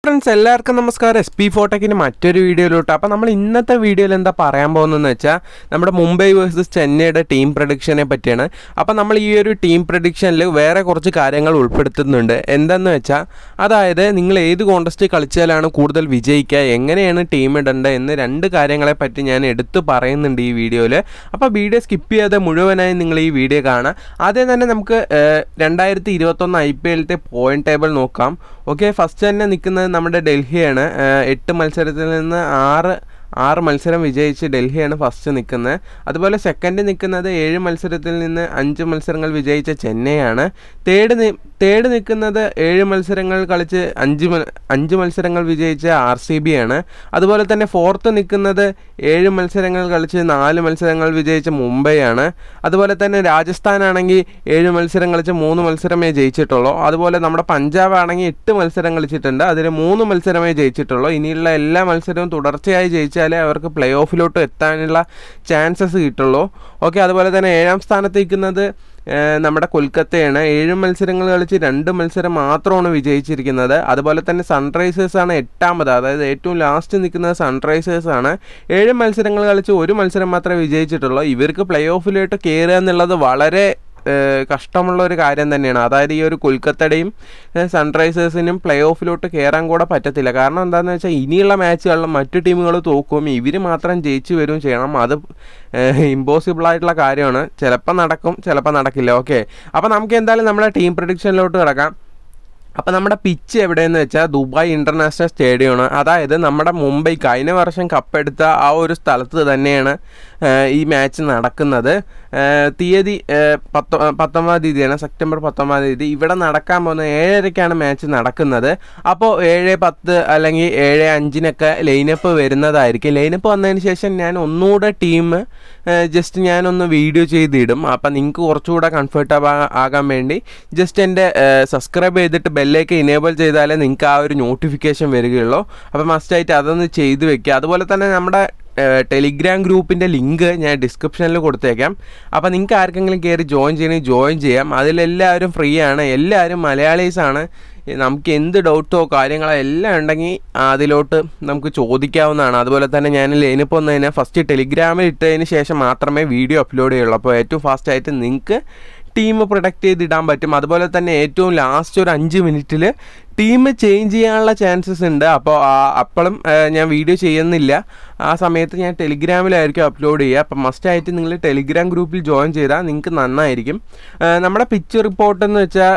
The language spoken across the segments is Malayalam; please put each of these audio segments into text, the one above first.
ഫ്രണ്ട്സ് എല്ലാവർക്കും നമസ്കാരം എസ് പി ഫോട്ടോക്കിന് മറ്റൊരു വീഡിയോയിലോട്ട് അപ്പോൾ നമ്മൾ ഇന്നത്തെ വീഡിയോയിൽ എന്താ പറയാൻ പോകുന്നതെന്ന് വെച്ചാൽ നമ്മുടെ മുംബൈ വേഴ്സസ് ചെന്നൈയുടെ ടീം പ്രഡിക്ഷനെ പറ്റിയാണ് അപ്പോൾ നമ്മൾ ഈ ഒരു ടീം പ്രഡിക്ഷനിൽ വേറെ കുറച്ച് കാര്യങ്ങൾ ഉൾപ്പെടുത്തുന്നുണ്ട് എന്തെന്ന് വെച്ചാൽ അതായത് നിങ്ങൾ ഏത് കോൺടസ്റ്റ് കളിച്ചാലാണ് കൂടുതൽ വിജയിക്കുക എങ്ങനെയാണ് ടീം ഇടേണ്ടത് എന്ന് രണ്ട് കാര്യങ്ങളെ പറ്റി ഞാൻ എടുത്തു പറയുന്നുണ്ട് ഈ വീഡിയോയിൽ അപ്പോൾ വീഡിയോ സ്കിപ്പ് ചെയ്യാതെ മുഴുവനായി നിങ്ങൾ ഈ വീഡിയോ കാണാം ആദ്യം തന്നെ നമുക്ക് രണ്ടായിരത്തി ഇരുപത്തൊന്ന് ഐ പി എല്ലിൻ്റെ പോയിന്റ് ടേബിൾ നോക്കാം ഓക്കെ ഫസ്റ്റ് തന്നെ നിൽക്കുന്നത് നമ്മുടെ ഡൽഹിയാണ് ഏഹ് എട്ട് മത്സരത്തിൽ നിന്ന് ആറ് ആറ് മത്സരം വിജയിച്ച് ഡൽഹിയാണ് ഫസ്റ്റ് നിൽക്കുന്നത് അതുപോലെ സെക്കൻഡ് നിൽക്കുന്നത് ഏഴ് മത്സരത്തിൽ നിന്ന് അഞ്ച് മത്സരങ്ങൾ വിജയിച്ച ചെന്നൈയാണ് തേർഡ് നി തേർഡ് നിൽക്കുന്നത് ഏഴ് മത്സരങ്ങൾ കളിച്ച് അഞ്ച് മ- അഞ്ച് മത്സരങ്ങൾ വിജയിച്ച ആർ സി ബി ആണ് അതുപോലെ തന്നെ ഫോർത്ത് നിൽക്കുന്നത് ഏഴ് മത്സരങ്ങൾ കളിച്ച് നാല് മത്സരങ്ങൾ വിജയിച്ച മുംബൈ ആണ് അതുപോലെ തന്നെ രാജസ്ഥാനാണെങ്കിൽ ഏഴ് മത്സരം കളിച്ച് മൂന്ന് മത്സരമേ ജയിച്ചിട്ടുള്ളൂ അതുപോലെ നമ്മുടെ പഞ്ചാബ് ആണെങ്കിൽ എട്ട് മത്സരം കളിച്ചിട്ടുണ്ട് അതിൽ മൂന്ന് മത്സരമേ ജയിച്ചിട്ടുള്ളൂ ഇനിയുള്ള എല്ലാ മത്സരവും തുടർച്ചയായി ജയിച്ചാലേ അവർക്ക് പ്ലേ ഓഫിലോട്ട് എത്താനുള്ള ചാൻസസ് കിട്ടുള്ളൂ ഓക്കെ അതുപോലെ തന്നെ ഏഴാം സ്ഥാനത്ത് നിൽക്കുന്നത് ഏഹ് നമ്മുടെ കൊൽക്കത്തയാണ് ഏഴ് മത്സരങ്ങൾ കളിച്ച് രണ്ട് മത്സരം മാത്രമാണ് വിജയിച്ചിരിക്കുന്നത് അതുപോലെ തന്നെ സൺറൈസേഴ്സ് ആണ് എട്ടാമത് അതായത് ഏറ്റവും ലാസ്റ്റ് നിൽക്കുന്നത് സൺറൈസേഴ്സ് ആണ് ഏഴ് മത്സരങ്ങൾ കളിച്ച് ഒരു മത്സരം മാത്രമേ വിജയിച്ചിട്ടുള്ളൂ ഇവർക്ക് പ്ലേ ഓഫിലോട്ട് കയറുക എന്നുള്ളത് വളരെ ഏഹ് കഷ്ടമുള്ള ഒരു കാര്യം തന്നെയാണ് അതായത് ഈ ഒരു കൊൽക്കത്തയുടെയും ഏഹ് സൺറൈസേഴ്സിനും പ്ലേ ഓഫിലോട്ട് കയറാൻ കൂടെ പറ്റത്തില്ല കാരണം എന്താണെന്ന് വെച്ചാൽ ഇനിയുള്ള മാച്ചുകളിൽ മറ്റു ടീമുകൾ തോക്കും ഇവർ മാത്രം ജയിച്ചു വരികയും ചെയ്യണം അത് ഇമ്പോസിബിൾ ആയിട്ടുള്ള കാര്യമാണ് ചിലപ്പോൾ നടക്കും ചിലപ്പോൾ നടക്കില്ല ഓക്കെ അപ്പോൾ നമുക്ക് എന്തായാലും നമ്മുടെ ടീം പ്രഡിക്ഷനിലോട്ട് കിടക്കാം അപ്പോൾ നമ്മുടെ പിച്ച് എവിടെയെന്ന് വെച്ചാൽ ദുബായ് ഇൻ്റർനാഷണൽ സ്റ്റേഡിയമാണ് അതായത് നമ്മുടെ മുംബൈ കഴിഞ്ഞ വർഷം കപ്പെടുത്ത ആ ഒരു സ്ഥലത്ത് തന്നെയാണ് ഏഹ്, ഈ മാച്ച് നടക്കുന്നത് ഏഹ്, തീയതി ഏഹ്, പത്തൊ പത്തൊമ്പതാം തീയതിയാണ് സെപ്റ്റംബർ പത്തൊമ്പതാം തീയതി ഇവിടെ നടക്കാൻ പോകുന്ന ഏഴരയ്ക്കാണ് മാച്ച് നടക്കുന്നത് അപ്പോൾ ഏഴ് പത്ത് അല്ലെങ്കിൽ ഏഴ് അഞ്ചിനൊക്കെ ലൈനപ്പ് വരുന്നതായിരിക്കും ലൈനപ്പ് വന്നതിന് ശേഷം ഞാൻ ഒന്നുകൂടെ ടീം ജസ്റ്റ് ഞാനൊന്ന് വീഡിയോ ചെയ്തിടും അപ്പം നിങ്ങൾക്ക് കുറച്ചുകൂടെ കംഫർട്ടബിൾ ആകാൻ വേണ്ടി ജസ്റ്റ് എൻ്റെ സബ്സ്ക്രൈബ് ചെയ്തിട്ട് ബെല്ലേക്ക് ഇനേബിൾ ചെയ്താലേ നിങ്ങൾക്ക് ആ ഒരു നോട്ടിഫിക്കേഷൻ വരികയുള്ളൂ അപ്പോൾ മസ്റ്റായിട്ട് അതൊന്ന് ചെയ്ത് വെക്കുക അതുപോലെ തന്നെ നമ്മുടെ ടെലിഗ്രാം ഗ്രൂപ്പിൻ്റെ ലിങ്ക് ഞാൻ ഡിസ്ക്രിപ്ഷനിൽ കൊടുത്തേക്കാം അപ്പോൾ നിങ്ങൾക്ക് ആർക്കെങ്കിലും കയറി ജോയിൻ ചെയ്യണമെങ്കിൽ ജോയിൻ ചെയ്യാം അതിലെല്ലാവരും ഫ്രീ ആണ് എല്ലാവരും മലയാളീസാണ് നമുക്ക് എന്ത് ഡൗട്ടോ കാര്യങ്ങളോ എല്ലാം ഉണ്ടെങ്കിൽ അതിലോട്ട് നമുക്ക് ചോദിക്കാവുന്നതാണ് അതുപോലെ തന്നെ ഞാൻ ലൈനിപ്പോൾ വന്നതിന് ഫസ്റ്റ് ടെലിഗ്രാമിൽ ഇട്ടതിന് ശേഷം മാത്രമേ വീഡിയോ അപ്ലോഡ് ചെയ്യുള്ളൂ അപ്പോൾ ഏറ്റവും ഫാസ്റ്റായിട്ട് നിങ്ങൾക്ക് ടീം പ്രൊഡക്റ്റ് ചെയ്തിടാൻ പറ്റും അതുപോലെ തന്നെ ഏറ്റവും ലാസ്റ്റ് ഒരു അഞ്ച് മിനിറ്റിൽ ടീം ചേഞ്ച് ചെയ്യാനുള്ള ചാൻസസ് ഉണ്ട് അപ്പോൾ അപ്പോഴും ഞാൻ വീഡിയോ ചെയ്യുന്നില്ല ആ സമയത്ത് ഞാൻ ടെലിഗ്രാമിലായിരിക്കും അപ്ലോഡ് ചെയ്യുക അപ്പം മസ്റ്റായിട്ട് നിങ്ങൾ ടെലിഗ്രാം ഗ്രൂപ്പിൽ ജോയിൻ ചെയ്താൽ നിങ്ങൾക്ക് നന്നായിരിക്കും ആ, നമ്മുടെ പിച്ച് റിപ്പോർട്ട് എന്ന് വെച്ചാൽ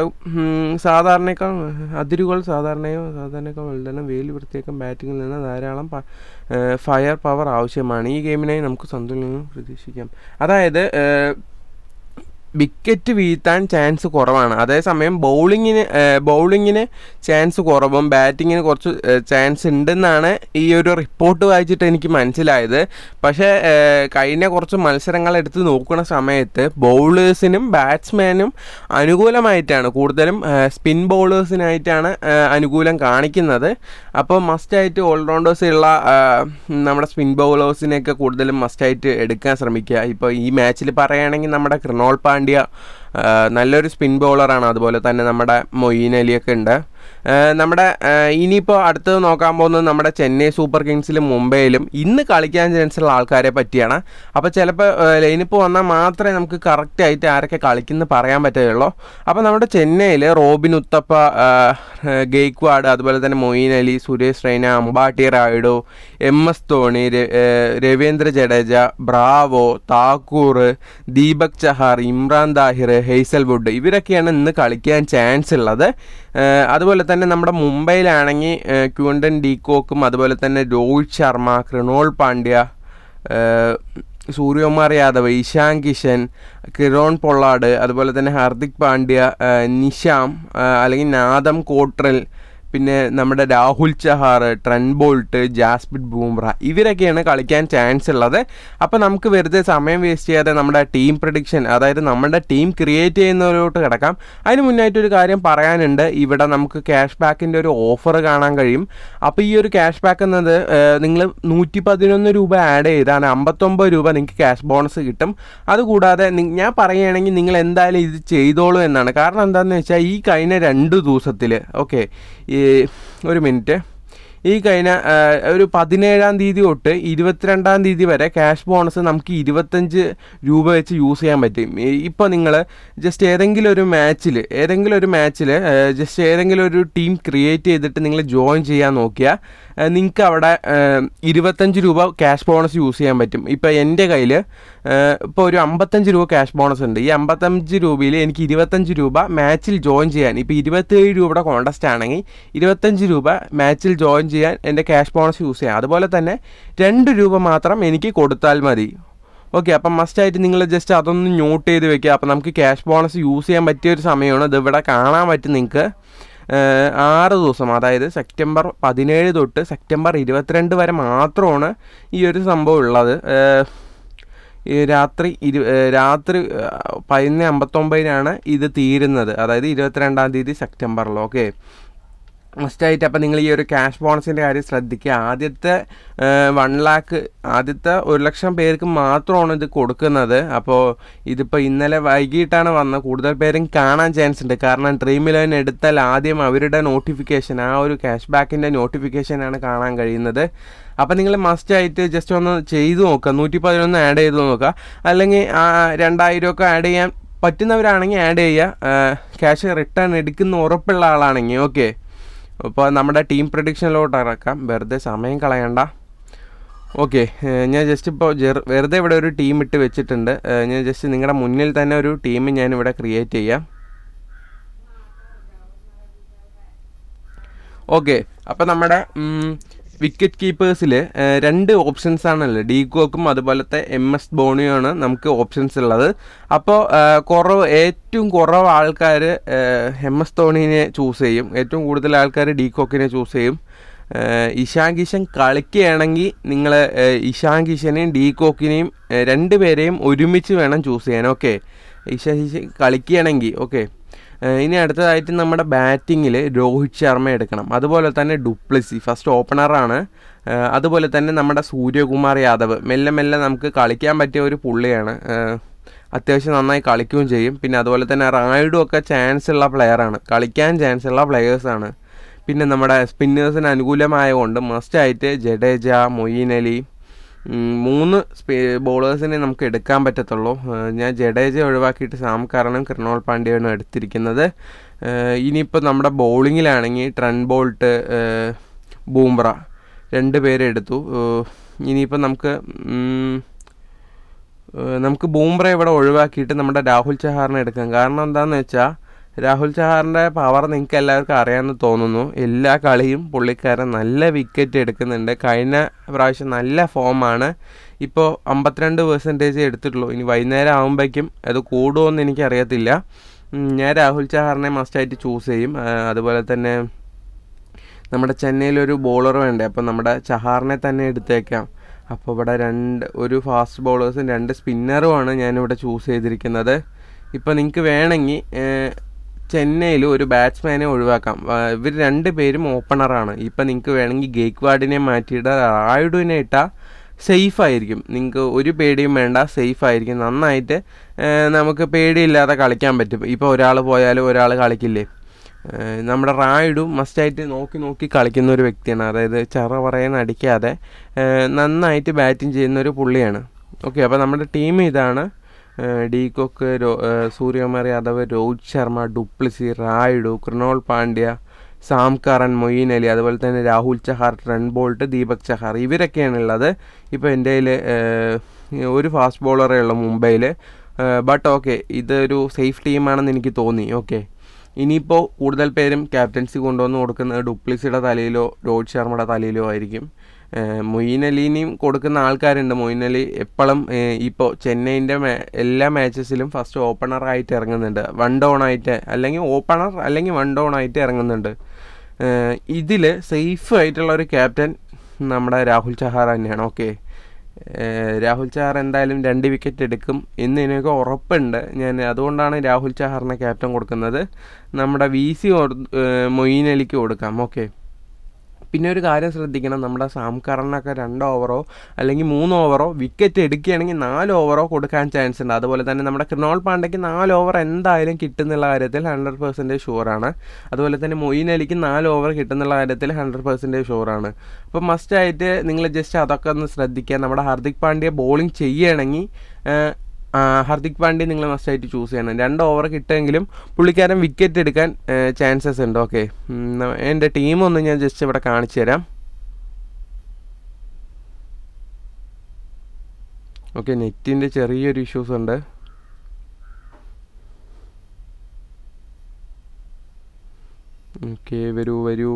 സാധാരണയേക്കാൾ അതിരുകൾ സാധാരണയോ സാധാരണയേക്കാൾ വലുതാണ് വേലി വൃത്തിയേക്കം ബാറ്റിങ്ങിൽ നിന്ന് ധാരാളം പ- ആ, ഫയർ പവർ ആവശ്യമാണ് ഈ ഗെയിമിനായി നമുക്ക് സന്തുലനം പ്രതീക്ഷിക്കാം അതായത് ആ, വിക്കറ്റ് വീഴ്ത്താൻ ചാൻസ് കുറവാണ് അതേസമയം ബൗളിങ്ങിന് ബൗളിങ്ങിന് ചാൻസ് കുറവും ബാറ്റിങ്ങിന് കുറച്ച് ചാൻസ് ഉണ്ടെന്നാണ് ഈ ഒരു റിപ്പോർട്ട് വായിച്ചിട്ട് എനിക്ക് മനസ്സിലായത് പക്ഷേ ഏഹ്, കഴിഞ്ഞ കുറച്ച് മത്സരങ്ങൾ എടുത്ത് നോക്കുന്ന സമയത്ത് ബൗളേഴ്സിനും ബാറ്റ്സ്മാനും അനുകൂലമായിട്ടാണ് കൂടുതലും സ്പിൻ ബൗളേഴ്സിനായിട്ടാണ് ഏഹ്, അനുകൂലം കാണിക്കുന്നത് അപ്പോൾ മസ്റ്റായിട്ട് ഓൾറൗണ്ടേഴ്സ് ഉള്ള ഏഹ്, നമ്മുടെ സ്പിൻ ബൗളേഴ്സിനെയൊക്കെ കൂടുതലും മസ്റ്റായിട്ട് എടുക്കാൻ ശ്രമിക്കുക ഇപ്പോൾ ഈ മാച്ചിൽ പറയുകയാണെങ്കിൽ നമ്മുടെ കൃണോൾ പാണ്ഡ്യ ആ, നല്ലൊരു സ്പിൻ ബൗളറാണ് അതുപോലെ തന്നെ നമ്മുടെ മൊയ്ൻ അലിയൊക്കെ ഉണ്ട് ആ, നമ്മുടെ ആ, ഇനിയിപ്പോൾ അടുത്തത് നോക്കാൻ പോകുന്നത് നമ്മുടെ ചെന്നൈ സൂപ്പർ കിങ്സിലും മുംബൈയിലും ഇന്ന് കളിക്കാൻ ചാൻസ് ഉള്ള ആൾക്കാരെ പറ്റിയാണ് അപ്പോൾ ചിലപ്പോൾ ലൈനിപ്പോൾ വന്നാൽ മാത്രമേ നമുക്ക് കറക്റ്റായിട്ട് ആരൊക്കെ കളിക്കുന്നു പറയാൻ പറ്റുകയുള്ളൂ അപ്പോൾ നമ്മുടെ ചെന്നൈയിൽ റോബിൻ ഉത്തപ്പ ആ, ഗെയ്ക്വാഡ് അതുപോലെ തന്നെ മൊയ്ൻ അലി സുരേഷ് റൈന അംബാട്ടി റായിഡു എം എസ് ധോണി ര- ഏഹ് രവീന്ദ്ര ജഡേജ ബ്രാവോ താക്കൂർ ദീപക് ചഹാർ ഇമ്രാൻ ദാഹിർ ഹെയ്സൽവുഡ് ഇവരൊക്കെയാണ് ഇന്ന് കളിക്കാൻ ചാൻസ് ഉള്ളത് ഏഹ് അതുപോലെ തന്നെ നമ്മുടെ മുംബൈയിലാണെങ്കിൽ ഏഹ് ക്യൂണ്ടൻ ഡീകോക്കും അതുപോലെ തന്നെ രോഹിത് ശർമ്മ കൃണോൾ പാണ്ഡ്യ ഏഹ് സൂര്യകുമാർ യാദവ് ഇഷാൻ കിഷൻ കിരോൺ പൊള്ളാട് അതുപോലെ തന്നെ ഹർദിക് പാണ്ഡ്യ ഏഹ് നിഷാം ഏഹ് അല്ലെങ്കിൽ നാദം കോട്രൽ പിന്നെ നമ്മുടെ രാഹുൽ ചഹാർ ട്രെൻ ബോൾട്ട് ജാസ്പിറ്റ് ബൂംറ ഇവരൊക്കെയാണ് കളിക്കാൻ ചാൻസ് ഉള്ളത് അപ്പോൾ നമുക്ക് വെറുതെ സമയം വേസ്റ്റ് ചെയ്യാതെ നമ്മുടെ ടീം പ്രഡിക്ഷൻ അതായത് നമ്മുടെ ടീം ക്രിയേറ്റ് ചെയ്യുന്നവരോട്ട് കിടക്കാം അതിന് മുന്നായിട്ടൊരു കാര്യം പറയാനുണ്ട് ഇവിടെ നമുക്ക് ക്യാഷ് ബാക്കിൻ്റെ ഒരു ഓഫർ കാണാൻ കഴിയും അപ്പോൾ ഈ ഒരു ക്യാഷ് ബാക്ക് എന്നത് നിങ്ങൾ നൂറ്റി പതിനൊന്ന് രൂപ ആഡ് ചെയ്താണ് അമ്പത്തൊമ്പത് രൂപ നിങ്ങൾക്ക് ക്യാഷ് ബോണസ് കിട്ടും അതുകൂടാതെ നി- ഞാൻ പറയുകയാണെങ്കിൽ നിങ്ങൾ എന്തായാലും ഇത് ചെയ്തോളൂ എന്നാണ് കാരണം എന്താണെന്ന് വെച്ചാൽ ഈ കഴിഞ്ഞ രണ്ട് ദിവസത്തിൽ ഓക്കെ ഈ ഒരു മിനിറ്റ് ഈ കഴിഞ്ഞ ആ, ഒരു പതിനേഴാം തീയതി തൊട്ട് ഇരുപത്തിരണ്ടാം തീയതി വരെ ക്യാഷ് ബോണസ് നമുക്ക് ഇരുപത്തഞ്ച് രൂപ വെച്ച് യൂസ് ചെയ്യാൻ പറ്റും ഇപ്പോൾ നിങ്ങൾ ജസ്റ്റ് ഏതെങ്കിലും ഒരു മാച്ചിൽ ഏതെങ്കിലും ഒരു മാച്ചിൽ ജസ്റ്റ് ഏതെങ്കിലും ഒരു ടീം ക്രിയേറ്റ് ചെയ്തിട്ട് നിങ്ങൾ ജോയിൻ ചെയ്യാൻ നോക്കിയാൽ നിങ്ങൾക്ക് അവിടെ ആ, ഇരുപത്തഞ്ച് രൂപ ക്യാഷ് ബോണസ് യൂസ് ചെയ്യാൻ പറ്റും ഇപ്പോൾ എൻ്റെ കയ്യിൽ ഇപ്പോൾ ഒരു അമ്പത്തഞ്ച് രൂപ ക്യാഷ് ബോണസ് ഉണ്ട് ഈ അമ്പത്തഞ്ച് രൂപയിൽ എനിക്ക് ഇരുപത്തഞ്ച് രൂപ മാച്ചിൽ ജോയിൻ ചെയ്യാൻ ഇപ്പോൾ ഇരുപത്തേഴ് രൂപയുടെ കോണ്ടസ്റ്റ് ആണെങ്കിൽ ഇരുപത്തഞ്ച് രൂപ മാച്ചിൽ ജോയിൻ ചെയ്യാൻ എൻ്റെ ക്യാഷ് ബോണസ് യൂസ് ചെയ്യാം അതുപോലെ തന്നെ രണ്ട് രൂപ മാത്രം എനിക്ക് കൊടുത്താൽ മതി ഓക്കെ അപ്പം മസ്റ്റായിട്ട് നിങ്ങൾ ജസ്റ്റ് അതൊന്ന് നോട്ട് ചെയ്ത് വെക്കുക അപ്പം നമുക്ക് ക്യാഷ് ബോണസ് യൂസ് ചെയ്യാൻ പറ്റിയ ഒരു സമയമാണ് ഇത് ഇവിടെ കാണാൻ പറ്റും നിങ്ങൾക്ക് ഏഹ് ആറ് ദിവസം അതായത് സെപ്റ്റംബർ പതിനേഴ് തൊട്ട് സെപ്റ്റംബർ ഇരുപത്തിരണ്ട് വരെ മാത്രമാണ് ഈ ഒരു സംഭവം ഉള്ളത് ഏഹ് ഈ രാത്രി ഇരു ഏഹ് രാത്രി ഏഹ് പതിനൊന്ന് അമ്പത്തൊമ്പതിനാണ് ഇത് തീരുന്നത് അതായത് ഇരുപത്തിരണ്ടാം തീയതി സെപ്റ്റംബറിൽ ഓക്കെ മസ്റ്റായിട്ട് അപ്പോൾ നിങ്ങൾ ഈ ഒരു ക്യാഷ് ബോണസിൻ്റെ കാര്യം ശ്രദ്ധിക്കുക ആദ്യത്തെ വൺ ലാക്ക് ആദ്യത്തെ ഒരു ലക്ഷം പേർക്ക് മാത്രമാണ് ഇത് കൊടുക്കുന്നത് അപ്പോൾ ഇതിപ്പോൾ ഇന്നലെ വൈകിട്ടാണ് വന്നത് കൂടുതൽ പേരും കാണാൻ ചാൻസ് ഉണ്ട് കാരണം ഡ്രീം ഇലവൻ എടുത്താൽ ആദ്യം അവരുടെ നോട്ടിഫിക്കേഷൻ ആ ഒരു ക്യാഷ് ബാക്കിൻ്റെ നോട്ടിഫിക്കേഷനാണ് കാണാൻ കഴിയുന്നത് അപ്പോൾ നിങ്ങൾ മസ്റ്റായിട്ട് ജസ്റ്റ് ഒന്ന് ചെയ്തു നോക്കുക നൂറ്റി പതിനൊന്ന് ആഡ് ചെയ്ത് നോക്കുക അല്ലെങ്കിൽ ആ രണ്ടായിരമൊക്കെ ആഡ് ചെയ്യാൻ പറ്റുന്നവരാണെങ്കിൽ ആഡ് ചെയ്യുക ക്യാഷ് റിട്ടേൺ എടുക്കുന്ന ഉറപ്പുള്ള ആളാണെങ്കിൽ ഓക്കെ അപ്പോൾ നമ്മുടെ ടീം പ്രഡിക്ഷനിലോട്ട് ഇറക്കാം വെറുതെ സമയം കളയണ്ട ഓക്കെ ഞാൻ ജസ്റ്റ് ഇപ്പോൾ വെറുതെ ഇവിടെ ഒരു ടീം ഇട്ട് വെച്ചിട്ടുണ്ട് ഏഹ് ഞാൻ ജസ്റ്റ് നിങ്ങളുടെ മുന്നിൽ തന്നെ ഒരു ടീം ഞാൻ ഇവിടെ ക്രിയേറ്റ് ചെയ്യാം ഓക്കെ അപ്പോൾ നമ്മുടെ വിക്കറ്റ് കീപ്പേഴ്സിൽ രണ്ട് ഓപ്ഷൻസ് ആണല്ലോ ഡീകോക്കും അതുപോലത്തെ എം എസ് ബോണിയാണ് നമുക്ക് ഓപ്ഷൻസ് ഉള്ളത് അപ്പോൾ കുറവ് ഏറ്റവും കുറവ് ആൾക്കാർ എം എസ് ധോണിനെ ചൂസ് ചെയ്യും ഏറ്റവും കൂടുതൽ ആൾക്കാർ ഡീകോക്കിനെ ചൂസ് ചെയ്യും ഏഹ് ഇഷാൻ കിഷൻ കളിക്കുകയാണെങ്കിൽ നിങ്ങൾ ഇഷാൻ കിഷനെയും ഡീകോക്കിനെയും ഏഹ് രണ്ടുപേരെയും ഒരുമിച്ച് വേണം ചൂസ് ചെയ്യാൻ ഓക്കെ ഇഷാൻ കിഷൻ കളിക്കുകയാണെങ്കിൽ ഓക്കെ ഇനി അടുത്തതായിട്ട് നമ്മുടെ ബാറ്റിങ്ങിൽ രോഹിത് ശർമ്മ എടുക്കണം അതുപോലെ തന്നെ ഡുപ്ലിസി ഫസ്റ്റ് ഓപ്പണറാണ് ഏഹ് അതുപോലെ തന്നെ നമ്മുടെ സൂര്യകുമാർ യാദവ് മെല്ലെ മെല്ലെ നമുക്ക് കളിക്കാൻ പറ്റിയ ഒരു പുള്ളിയാണ് ഏഹ് അത്യാവശ്യം നന്നായി കളിക്കുകയും ചെയ്യും പിന്നെ അതുപോലെ തന്നെ റായിഡും ഒക്കെ ചാൻസ് ഉള്ള പ്ലെയറാണ് കളിക്കാൻ ചാൻസ് ഉള്ള പ്ലെയേഴ്സാണ് പിന്നെ നമ്മുടെ സ്പിന്നേഴ്സിന് അനുകൂലമായതുകൊണ്ട് മസ്റ്റായിട്ട് ജഡേജ മൊയ്യീൻ അലി ഉം, മൂന്ന് സ്പേ ബോളേഴ്സിനെ നമുക്ക് എടുക്കാൻ പറ്റത്തുള്ളൂ ഏഹ് ഞാൻ ജഡേജ ഒഴിവാക്കിയിട്ട് സാം കറണും കൃണോൾ പാണ്ഡ്യയാണ് എടുത്തിരിക്കുന്നത് ഏഹ് ഇനിയിപ്പോൾ നമ്മുടെ ബൗളിങ്ങിലാണെങ്കിൽ ട്രൺ ബോൾട്ട് ഏഹ് ബൂംബ്ര രണ്ട് പേരെ എടുത്തു ഏഹ് ഇനിയിപ്പോൾ നമുക്ക് ഉം, ഏഹ് നമുക്ക് ബൂംബ്ര ഇവിടെ ഒഴിവാക്കിയിട്ട് നമ്മുടെ രാഹുൽ ചഹാറിനെ എടുക്കാം കാരണം എന്താണെന്ന് വെച്ചാൽ രാഹുൽ ചഹാറിൻ്റെ പവർ നിങ്ങൾക്ക് എല്ലാവർക്കും അറിയാമെന്ന് തോന്നുന്നു എല്ലാ കളിയും പുള്ളിക്കാരൻ നല്ല വിക്കറ്റ് എടുക്കുന്നുണ്ട് കഴിഞ്ഞ പ്രാവശ്യം നല്ല ഫോമാണ് ഇപ്പോൾ അമ്പത്തിരണ്ട് പെർസെൻറ്റേജ് എടുത്തിട്ടുള്ളൂ ഇനി വൈകുന്നേരം ആകുമ്പോഴേക്കും അത് കൂടുമോയെന്ന് എനിക്കറിയത്തില്ല ഉം, ഞാൻ രാഹുൽ ചഹാറിനെ മസ്റ്റായിട്ട് ചൂസ് ചെയ്യും ആ, അതുപോലെ തന്നെ നമ്മുടെ ചെന്നൈയിലൊരു ബോളർ വേണ്ടേ അപ്പോൾ നമ്മുടെ ചഹാറിനെ തന്നെ എടുത്തേക്കാം അപ്പോൾ ഇവിടെ രണ്ട് ഒരു ഫാസ്റ്റ് ബോളേഴ്സും രണ്ട് സ്പിന്നറുമാണ് ഞാനിവിടെ ചൂസ് ചെയ്തിരിക്കുന്നത് ഇപ്പോൾ നിങ്ങൾക്ക് വേണമെങ്കിൽ ചെന്നൈയിൽ ഒരു ബാറ്റ്സ്മാനെ ഒഴിവാക്കാം ഇവർ രണ്ട് പേരും ഓപ്പണറാണ് ഇപ്പം നിങ്ങൾക്ക് വേണമെങ്കിൽ ഗേക്വാഡിനെ മാറ്റിയിട്ട് റായിഡുവിനെ ഇട്ടാൽ സേഫ് ആയിരിക്കും നിങ്ങൾക്ക് ഒരു പേടിയും വേണ്ട സേഫ് ആയിരിക്കും നന്നായിട്ട് ഏഹ് നമുക്ക് പേടിയില്ലാതെ കളിക്കാൻ പറ്റും ഇപ്പോൾ ഒരാൾ പോയാലും ഒരാൾ കളിക്കില്ലേ ഏഹ് നമ്മുടെ റായിഡു മസ്റ്റായിട്ട് നോക്കി നോക്കി കളിക്കുന്ന ഒരു വ്യക്തിയാണ് അതായത് ചെറ പറയാൻ അടിക്കാതെ ഏഹ് നന്നായിട്ട് ബാറ്റിംഗ് ചെയ്യുന്ന ഒരു പുള്ളിയാണ് ഓക്കെ അപ്പോൾ നമ്മുടെ ടീം ഇതാണ് ഏഹ് ഡീകോക്ക് രോ ഏഹ് Suryakumar Yadav Rohit Sharma du Plessis Rayudu Krunal Pandya Sam Curran Moeen Ali അതുപോലെ തന്നെ രാഹുൽ ചഹാർ ട്രെൻ ബോൾട്ട് ദീപക് ചഹാർ ഇവരൊക്കെയാണ് ഉള്ളത് ഇപ്പോൾ എൻ്റെ കയ്യിൽ ഒരു ഫാസ്റ്റ് ബോളറേ ഉള്ളൂ മുംബൈയിൽ ബട്ട് ഓക്കെ ഇതൊരു സേഫ് ടീമാണെന്ന് എനിക്ക് തോന്നി ഓക്കെ ഇനിയിപ്പോൾ കൂടുതൽ പേരും ക്യാപ്റ്റൻസി കൊണ്ടുവന്ന് കൊടുക്കുന്നത് ഡുപ്ലിസിയുടെ തലയിലോ രോഹിത് ശർമ്മയുടെ തലയിലോ ആയിരിക്കും ഏഹ് മൊയ്ൻ അലീനെയും കൊടുക്കുന്ന ആൾക്കാരുണ്ട് മൊയ്ൻ അലി എപ്പോഴും ഇപ്പോൾ ചെന്നൈൻ്റെ എല്ലാ മാച്ചസിലും ഫസ്റ്റ് ഓപ്പണറായിട്ട് ഇറങ്ങുന്നുണ്ട് വൺ ഡൗൺ ആയിട്ട് അല്ലെങ്കിൽ ഓപ്പണർ അല്ലെങ്കിൽ വൺ ഡൗൺ ആയിട്ട് ഇറങ്ങുന്നുണ്ട് ഇതിൽ സേഫ് ആയിട്ടുള്ള ഒരു ക്യാപ്റ്റൻ നമ്മുടെ രാഹുൽ ചഹാർ തന്നെയാണ് ഓക്കെ രാഹുൽ ചഹാർ എന്തായാലും രണ്ട് വിക്കറ്റ് എടുക്കും എന്ന് എനിക്ക് ഉറപ്പുണ്ട് ഞാൻ അതുകൊണ്ടാണ് രാഹുൽ ചഹാറിനെ ക്യാപ്റ്റൻ കൊടുക്കുന്നത് നമ്മുടെ വി സി മൊയ്ൻ അലിക്ക് കൊടുക്കാം ഓക്കെ പിന്നെ ഒരു കാര്യം ശ്രദ്ധിക്കണം നമ്മുടെ സാം കറണൊക്കെ രണ്ട് ഓവറോ അല്ലെങ്കിൽ മൂന്ന് ഓവറോ വിക്കറ്റ് എടുക്കുകയാണെങ്കിൽ നാല് ഓവറോ കൊടുക്കാൻ ചാൻസ് ഉണ്ട് അതുപോലെ തന്നെ നമ്മുടെ കൃണോൾ പാണ്ഡയ്ക്ക് നാല് ഓവർ എന്തായാലും കിട്ടുന്നുള്ള കാര്യത്തിൽ ഹൺഡ്രഡ് പെർസെൻറ്റേജ് ഷുവറാണ് അതുപോലെ തന്നെ മൊയിൻ അലിക്ക് നാല് ഓവർ കിട്ടുന്നുള്ള കാര്യത്തിൽ ഹൺഡ്രഡ് പെർസെൻറ്റേജ് ഷുവറാണ് അപ്പോൾ മസ്റ്റായിട്ട് നിങ്ങൾ ജസ്റ്റ് അതൊക്കെ ഒന്ന് ശ്രദ്ധിക്കുക നമ്മുടെ ഹാർദിക് പാണ്ഡ്യ ബോളിംഗ് ചെയ്യുകയാണെങ്കിൽ ഹാർദിക് പാണ്ഡ്യ നിങ്ങൾ മസ്റ്റായിട്ട് ചൂസ് ചെയ്യണം രണ്ട് ഓവർ കിട്ടുമെങ്കിലും പുള്ളിക്കാരൻ വിക്കറ്റ് എടുക്കാൻ ചാൻസസ് ഉണ്ട് ഓക്കെ എൻ്റെ ടീമൊന്ന് ഞാൻ ജസ്റ്റ് ഇവിടെ കാണിച്ചു തരാം ഓക്കെ നെറ്റിൻ്റെ ചെറിയൊരു ഇഷ്യൂസ് ഉണ്ട് ഓക്കെ വരൂ വരൂ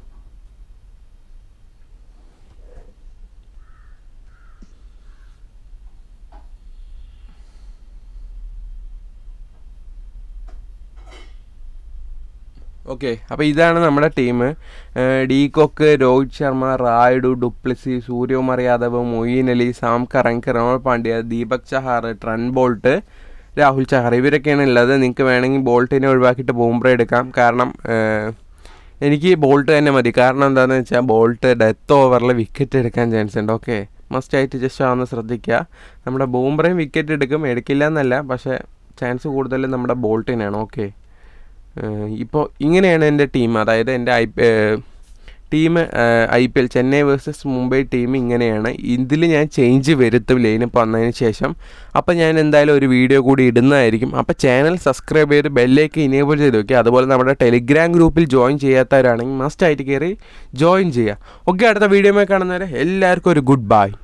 ഓക്കെ അപ്പോൾ ഇതാണ് നമ്മുടെ team de Kock Rohit Sharma Rayudu du Plessis Suryakumar Yadav Moeen Ali Sam Curran Krunal Pandya Deepak Chahar Trent Boult Rahul Chahar ഇവരൊക്കെയാണ് ഉള്ളത് നിങ്ങൾക്ക് വേണമെങ്കിൽ ബോൾട്ടിനെ ഒഴിവാക്കിയിട്ട് ബോംബ്ര എടുക്കാം കാരണം എനിക്ക് ബോൾട്ട് തന്നെ മതി കാരണം എന്താണെന്ന് വെച്ചാൽ ബോൾട്ട് ഡെത്ത് ഓവറിൽ വിക്കറ്റ് എടുക്കാൻ ചാൻസ് ഉണ്ട് ഓക്കെ മസ്റ്റായിട്ട് ജസ്റ്റ് ആവുന്ന ശ്രദ്ധിക്കുക നമ്മുടെ ബോംബ്രയും വിക്കറ്റ് എടുക്കും എടുക്കില്ല എന്നല്ല പക്ഷേ ചാൻസ് കൂടുതൽ നമ്മുടെ ബോൾട്ടിനാണ് ഓക്കെ ഇപ്പോൾ ഇങ്ങനെയാണ് എൻ്റെ ടീം അതായത് എൻ്റെ I team I P L Chennai versus Mumbai team ഇങ്ങനെയാണ് ഇതിൽ ഞാൻ ചേഞ്ച് വരുത്തും ലൈനപ്പ് വന്നതിന് ശേഷം അപ്പോൾ ഞാൻ എന്തായാലും ഒരു വീഡിയോ കൂടി ഇടുന്നതായിരിക്കും അപ്പോൾ ചാനൽ സബ്സ്ക്രൈബ് ചെയ്ത് ബെല്ലേക്ക് ഇനേബിൾ ചെയ്ത് വെക്കുക അതുപോലെ നമ്മുടെ ടെലിഗ്രാം ഗ്രൂപ്പിൽ ജോയിൻ ചെയ്യാത്തവരാണെങ്കിൽ മസ്റ്റ് ആയിട്ട് കയറി ജോയിൻ ചെയ്യുക ഓക്കെ അടുത്ത വീഡിയോ കാണുന്നവരെ എല്ലാവർക്കും ഒരു ഗുഡ് ബൈ